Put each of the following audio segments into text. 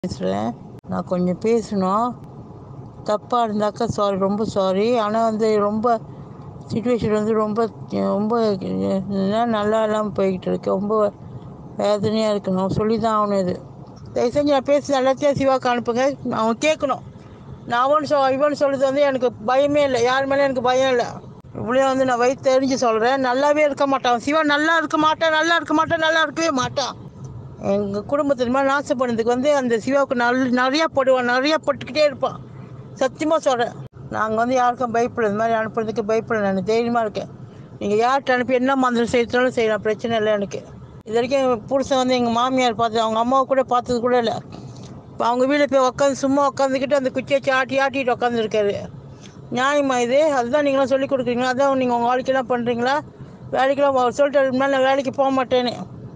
பேசுகிறேன் நான் கொஞ்சம் பேசணும் தப்பாக இருந்தாக்கா சாரி ரொம்ப சாரி ஆனால் வந்து ரொம்ப சுச்சுவேஷன் வந்து ரொம்ப ரொம்ப என்ன நல்லா இல்லாமல் போய்கிட்டு இருக்கு ரொம்ப வேதனையாக இருக்கு நான் சொல்லி தான் ஆகணும் இது தயவு செஞ்சு நான் பேசுறது எல்லாத்தையும் சிவாக்கு அனுப்புங்க அவன் கேட்கணும் நான் அவன் சொ இவன் சொல்கிறது வந்து எனக்கு பயமே இல்லை யார் மேலே எனக்கு பயம் இல்லை இவ்வளோ வந்து நான் வயிற்று தெரிஞ்சு சொல்கிறேன் நல்லாவே இருக்க மாட்டான் சிவா நல்லா இருக்க மாட்டான் நல்லா இருக்க மாட்டான் நல்லா இருக்கவே மாட்டான் எங்கள் குடும்பத்து மேலே நாசம் பண்ணதுக்கு வந்து அந்த சிவாவுக்கு நல்ல நிறையா போடுவான் நிறையா போட்டுக்கிட்டே இருப்பான் சத்தியமாக சொல்கிறேன் நாங்கள் வந்து யாருக்கும் பயப்படல இந்த மாதிரி அனுப்புறதுக்கு பயப்படல நான் தைரியமாக இருக்கேன் நீங்கள் யார்கிட்ட அனுப்பி என்ன மந்திரம் செய்யறதுனாலும் செய்யலாம் பிரச்சனை இல்லை எனக்கு இது வரைக்கும் எங்கள் புருஷன் வந்து எங்கள் மாமியார் பார்த்து அவங்க அம்மாவை கூட பார்த்தது கூட இல்லை இப்போ அவங்க வீட்டில் போய் உட்காந்து சும்மா உட்காந்துக்கிட்டு அந்த குச்சியை வச்சு ஆட்டி ஆட்டிட்டு உட்காந்துருக்காரு நியாயமா இது அதுதான் நீங்களாம் சொல்லி கொடுக்குறீங்களா அதான் நீங்கள் உங்கள் வாழ்க்கையெல்லாம் பண்ணுறீங்களா வேலைக்கெல்லாம் அவர் சொல்லிட்டு மேலே நான் வேலைக்கு போக மாட்டேன்னு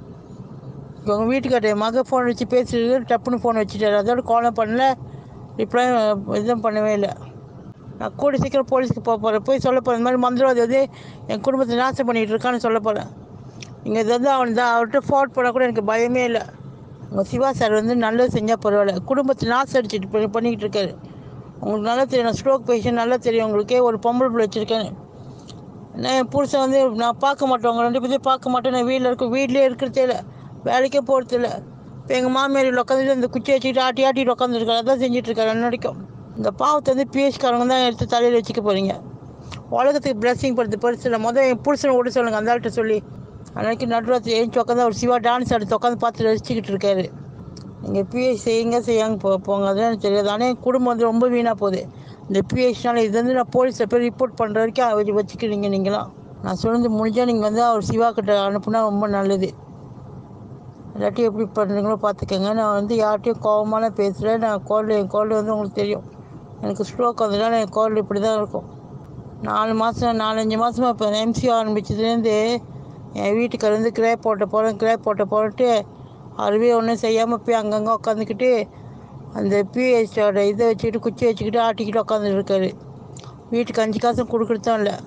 உங்கள் வீட்டுக்கார என் மக ஃபோன் வச்சு பேசுறது டப்புன்னு ஃபோன் வச்சுட்டாரு அதோட காலும் பண்ணல ரிப்ளை இதுவும் பண்ணவே இல்லை நான் கூட சீக்கிரம் போலீஸ்க்கு போக போகிறேன் போய் சொல்ல போகிறேன் இந்த மாதிரி மந்திரவாதி வந்து என் குடும்பத்தை நாசம் பண்ணிகிட்டு இருக்கான்னு சொல்ல போகிறேன் இங்கே இது வந்து அவன் தான் அவர்கிட்ட ஃபாட் பண்ண கூட எனக்கு பயமே இல்லை உங்கள் சிவா சார் வந்து நல்லது செஞ்சால் பரவாயில்ல குடும்பத்தை நாசம் அடிச்சிட்டு பண்ணி பண்ணிக்கிட்டு இருக்காரு உங்களுக்கு நல்லா தெரியும் நான் ஸ்ட்ரோக் பேஷண்ட் நல்லா தெரியும் உங்களுக்கே ஒரு பொம்பளை பிள்ளை வச்சுருக்கேன் நான் என் புருஷன் வந்து நான் பார்க்க மாட்டேன் உங்க ரெண்டு பேர்த்தையும் பார்க்க மாட்டேன் நான் வீட்டில் இருக்க வீட்லேயே இருக்கிறதே இல்லை வேலைக்கே போகிறது இல்லை இப்போ எங்கள் மாமியார் உட்காந்துட்டு இந்த குச்சி வச்சுக்கிட்டு ஆட்டி ஆட்டிட்டு உட்காந்துருக்காரு அதான் செஞ்சிட்ருக்காரு என்ன வரைக்கும் இந்த பாவத்தை வந்து பிஎஸ்காரங்க தான் எடுத்து தலையில் வச்சுக்க போகிறீங்க உலகத்துக்கு பிளஸ்ஸிங் படுத்து பெருசு இல்லை மொதல் என் புருஷனை விட சொல்லுங்கள் அந்த ஆள்கிட்ட சொல்லி அன்னைக்கு நடுராத்திரி ஏஞ்சி உட்காந்து அவர் சிவா டான்ஸ் ஆடுத்து உட்காந்து பார்த்து ரசிச்சுக்கிட்டு இருக்காரு நீங்கள் பிஹெச் செய்யுங்க செய்யாங்க போ போங்க அதெல்லாம் எனக்கு தெரியாது ஆனால் என் குடும்பம் வந்து ரொம்ப வீணாக போகுது இந்த பிஹெச்னால இது வந்து நான் போலீஸில் போய் ரிப்போர்ட் பண்ணுற வரைக்கும் அவர் வச்சுக்கிறீங்க நீங்களாம் நான் சொன்னது முடிஞ்சால் நீங்கள் வந்து அவர் சிவா கிட்ட அனுப்புனா ரொம்ப நல்லது இல்லாட்டி எப்படி பண்ணுறீங்களோ பார்த்துக்கங்க நான் வந்து யார்கிட்டையும் கோபமான பேசுகிறேன் நான் கோல்டு என் கோல்டு வந்து உங்களுக்கு தெரியும் எனக்கு ஸ்ட்ரோக் வந்ததுனால என் கோல்டு இப்படி தான் இருக்கும் நாலு மாதம் நாலஞ்சு மாதமாக இப்போ எம்சி ஆரம்பிச்சதுலேருந்து என் வீட்டுக்காரர் வந்து கிரே போட்ட போகிறேன் கிரே போட்ட போட்டு அறுவே ஒன்றும் செய்யாமல் போய் அங்கங்கே உட்காந்துக்கிட்டு அந்த பிஹெச்சோட இதை வச்சுக்கிட்டு குச்சி வச்சுக்கிட்டு ஆட்டிக்கிட்டு உட்காந்துட்டு இருக்காரு வீட்டுக்கு அஞ்சு காசும் கொடுக்குறதும் இல்லை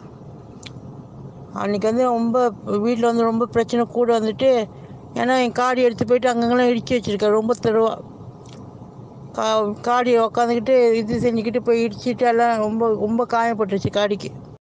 அன்றைக்கி வந்து ரொம்ப வீட்டில் வந்து ரொம்ப பிரச்சனை கூட வந்துட்டு ஏன்னா என் காடி எடுத்து போயிட்டு அங்கங்கெல்லாம் இடித்து வச்சுருக்காரு ரொம்ப தெருவா கா காடி உக்காந்துக்கிட்டு இது செஞ்சுக்கிட்டு போய் இடிச்சிட்டு எல்லாம் ரொம்ப ரொம்ப காயப்பட்டுருச்சு காடிக்கு